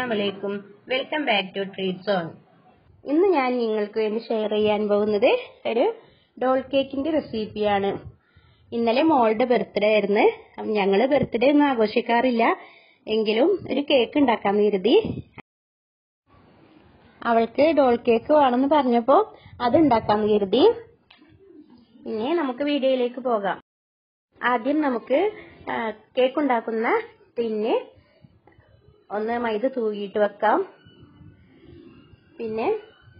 അസ്സലാമലൈക്കും welcome back to treat zone ഇന്ന് ഞാൻ നിങ്ങൾക്ക് വേണ്ടി ഷെയർ ചെയ്യാൻ പോകുന്നത് ഒരു ഡോൾ കേക്കിന്റെ റെസിപ്പിയാണ് ഇന്നലെ മോളുടെ ബർത്ത്ഡേ ആയിരുന്നു അപ്പം ഞങ്ങൾ ബർത്ത്ഡേ ഒന്നും ആഘോഷിക്കാറില്ല എങ്കിലും ഒരു കേക്ക് ഉണ്ടാക്കാൻ കരുതി അവൾക്ക് ഡോൾ കേക്ക് വേണമെന്ന് പറഞ്ഞപ്പോൾ അത് ഉണ്ടാക്കാൻ കരുതി പിന്നെ നമുക്ക് വീഡിയോയിലേക്ക് പോകാം ആദ്യം നമുക്ക് ആ, കേക്ക് ഉണ്ടാക്കുന്ന ടിന്ന് ഒന്ന് മൈദ തൂകിയിട്ട് വെക്കാം പിന്നെ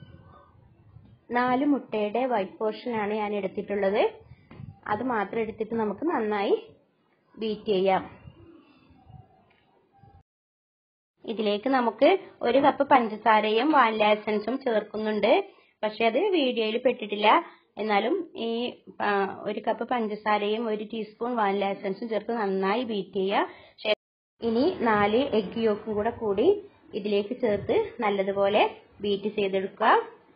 നാല് മുട്ടയുടെ വൈറ്റ് പോർഷനാണ് ഞാൻ എടുത്തിട്ടുള്ളത് അത് മാത്രം എടുത്തിട്ട് നമുക്ക് നന്നായി ബീറ്റ് ചെയ്യാം ഇതിലേക്ക് നമുക്ക് ഒരു കപ്പ് പഞ്ചസാരയും വാനില എസൻസും ചേർക്കുന്നുണ്ട് പക്ഷെ അത് വീഡിയോയിൽ പെട്ടിട്ടില്ല എന്നാലും ഈ ആ, ഒരു കപ്പ് പഞ്ചസാരയും ഒരു ടീസ്പൂൺ വാനില എസൻസും ചേർത്ത് നന്നായി ബീറ്റ് ചെയ്യുക ശേ- ഇനി നാല് എഗ് യോക്കും കൂടെ കൂടി ഇതിലേക്ക് ചേർത്ത് നല്ലതുപോലെ ബീറ്റ് ചെയ്തെടുക്കുക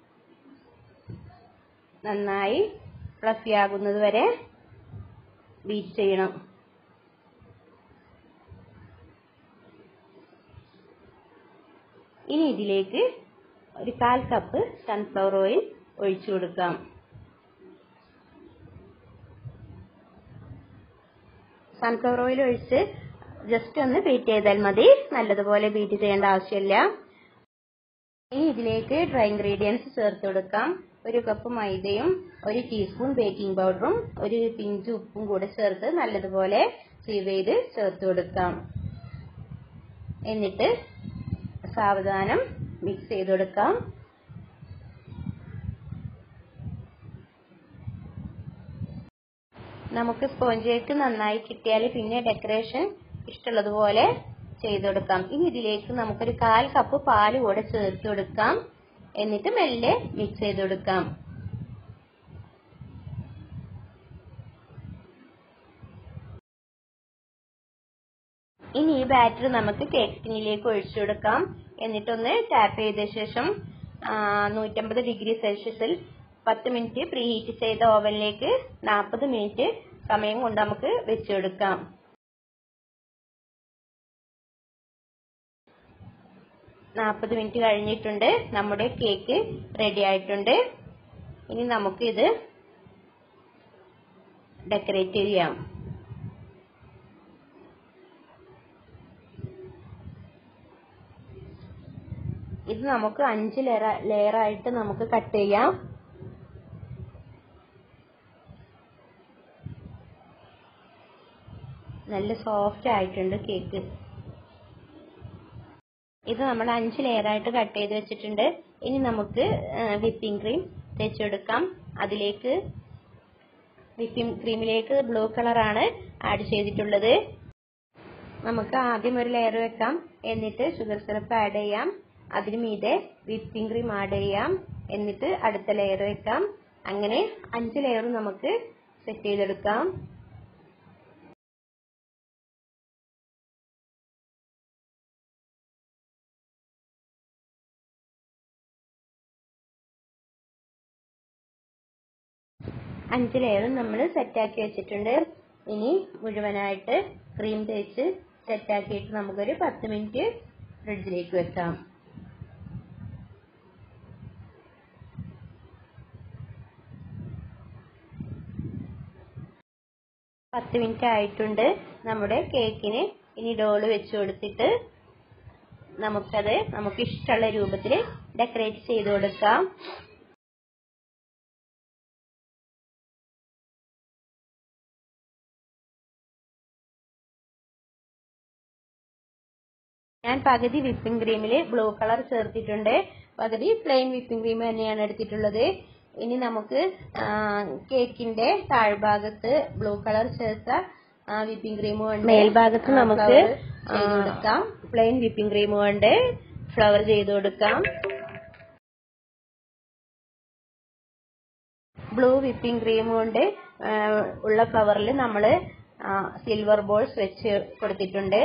നന്നായി ഫ്ലഫി ആകുന്നത് വരെ ബീറ്റ് ചെയ്യണം ഇനി ഇതിലേക്ക് ഒരു കാൽ കപ്പ് സൺഫ്ലവർ ഓയിൽ ഒഴിച്ചു കൊടുക്കാം സൺഫ്ലവർ ഓയിൽ ഒഴിച്ച് ജസ്റ്റ് ഒന്ന് ബീറ്റ് ചെയ്താൽ മതി നല്ലതുപോലെ ബീറ്റ് ചെയ്യേണ്ട ആവശ്യമില്ല ഇനി ഇതിലേക്ക് ഡ്രൈ ഇൻഗ്രീഡിയൻസ് ചേർത്ത് കൊടുക്കാം ഒരു കപ്പ് മൈദയും ഒരു ടീസ്പൂൺ ബേക്കിംഗ് പൗഡറും ഒരു പിഞ്ച് ഉപ്പും കൂടെ ചേർത്ത് നല്ലതുപോലെ സീവ് ചെയ്ത് ചേർത്ത് കൊടുക്കാം എന്നിട്ട് സാവധാനം മിക്സ് ചെയ്ത് കൊടുക്കാം നമുക്ക് സ്പോഞ്ച് കേക്ക് നന്നായി കിട്ടിയാൽ പിന്നെ ഡെക്കറേഷൻ ഇഷ്ടമുള്ളതുപോലെ ചെയ്ത് കൊടുക്കാം ഇനി ഇതിലേക്ക് നമുക്കൊരു കാൽ കപ്പ് പാല് കൂടെ ചേർത്ത് കൊടുക്കാം എന്നിട്ട് മെല്ലെ മിക്സ് ചെയ്ത് കൊടുക്കാം ഇനി ഈ ബാറ്റർ നമുക്ക് കേക്ക് ടിന്നിലേക്ക് ഒഴിച്ചു കൊടുക്കാം എന്നിട്ടൊന്ന് ടാപ്പ് ചെയ്ത ശേഷം നൂറ്റമ്പത് ഡിഗ്രി സെൽഷ്യസിൽ പത്ത് മിനിറ്റ് പ്രീ ഹീറ്റ് ചെയ്ത ഓവനിലേക്ക് നാൽപ്പത് മിനിറ്റ് സമയം കൊണ്ട് നമുക്ക് വെച്ചെടുക്കാം നാൽപ്പത് മിനിറ്റ് കഴിഞ്ഞിട്ടുണ്ട് നമ്മുടെ കേക്ക് റെഡി ആയിട്ടുണ്ട് ഇനി നമുക്ക് ഇത് ഡെക്കറേറ്റ് ചെയ്യാം ഇത് നമുക്ക് അഞ്ച് ലെയർ ലെയർ ആയിട്ട് നമുക്ക് കട്ട് ചെയ്യാം നല്ല സോഫ്റ്റ് ആയിട്ടുണ്ട് കേക്ക് ഇത് നമ്മൾ അഞ്ച് ലെയർ ആയിട്ട് കട്ട് ചെയ്ത് വെച്ചിട്ടുണ്ട് ഇനി നമുക്ക് വിപ്പിംഗ് ക്രീം തേച്ചെടുക്കാം അതിലേക്ക് വിപ്പിംഗ് ക്രീമിലേക്ക് ബ്ലൂ കളറാണ് ആഡ് ചെയ്തിട്ടുള്ളത് നമുക്ക് ആദ്യം ഒരു ലെയർ വെക്കാം എന്നിട്ട് ഷുഗർ സിറപ്പ് ആഡ് ചെയ്യാം അതിന് മീതെ വിപ്പിംഗ് ക്രീം ആഡ് ചെയ്യാം എന്നിട്ട് അടുത്ത ലെയർ വെക്കാം അങ്ങനെ അഞ്ച് ലെയർ നമുക്ക് സെറ്റ് ചെയ്തെടുക്കാം അഞ്ച് ലെയറും നമ്മൾ സെറ്റാക്കി വെച്ചിട്ടുണ്ട് ഇനി മുഴുവനായിട്ട് ക്രീം തേച്ച് സെറ്റാക്കിയിട്ട് നമുക്കൊരു പത്ത് മിനിറ്റ് ഫ്രിഡ്ജിലേക്ക് വെക്കാം പത്ത് മിനിറ്റ് ആയിട്ടുണ്ട് നമ്മുടെ കേക്കിന് ഇനി ഡോള് വെച്ച് കൊടുത്തിട്ട് നമുക്കത് നമുക്ക് ഇഷ്ടമുള്ള രൂപത്തിൽ ഡെക്കറേറ്റ് ചെയ്ത് കൊടുക്കാം ഞാൻ പകുതി വിപ്പിംഗ് ക്രീമിൽ ബ്ലൂ കളർ ചേർത്തിട്ടുണ്ട് പകുതി പ്ലെയിൻ വിപ്പിംഗ് ക്രീം തന്നെയാണ് എടുത്തിട്ടുള്ളത് ഇനി നമുക്ക് ആ, കേക്കിന്റെ താഴ്ഭാഗത്ത് ബ്ലൂ കളർ ചേർത്ത വിപ്പിംഗ് ക്രീം കൊണ്ട് മേൽഭാഗത്ത് നമുക്ക് ചെയ്ത് കൊടുക്കാം പ്ലെയിൻ വിപ്പിംഗ് ക്രീം കൊണ്ട് ഫ്ലവർ ചെയ്ത് കൊടുക്കാം ബ്ലൂ വിപ്പിംഗ് ക്രീം കൊണ്ട് ആ, ഉള്ള ഫ്ലവറിൽ നമ്മൾ സിൽവർ ബോൾസ് വെച്ച് കൊടുത്തിട്ടുണ്ട്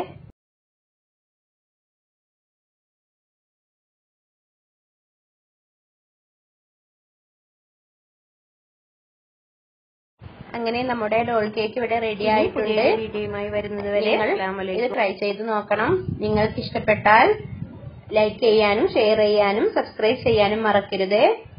അങ്ങനെ നമ്മുടെ ഡോൾ കേക്ക് ഇവിടെ റെഡി ആയിട്ടുണ്ട് വീഡിയോയുമായി വരുന്നത് വരെ ഇത് ട്രൈ ചെയ്ത് നോക്കണം നിങ്ങൾക്ക് ഇഷ്ടപ്പെട്ടാൽ ലൈക്ക് ചെയ്യാനും ഷെയർ ചെയ്യാനും സബ്സ്ക്രൈബ് ചെയ്യാനും മറക്കരുതേ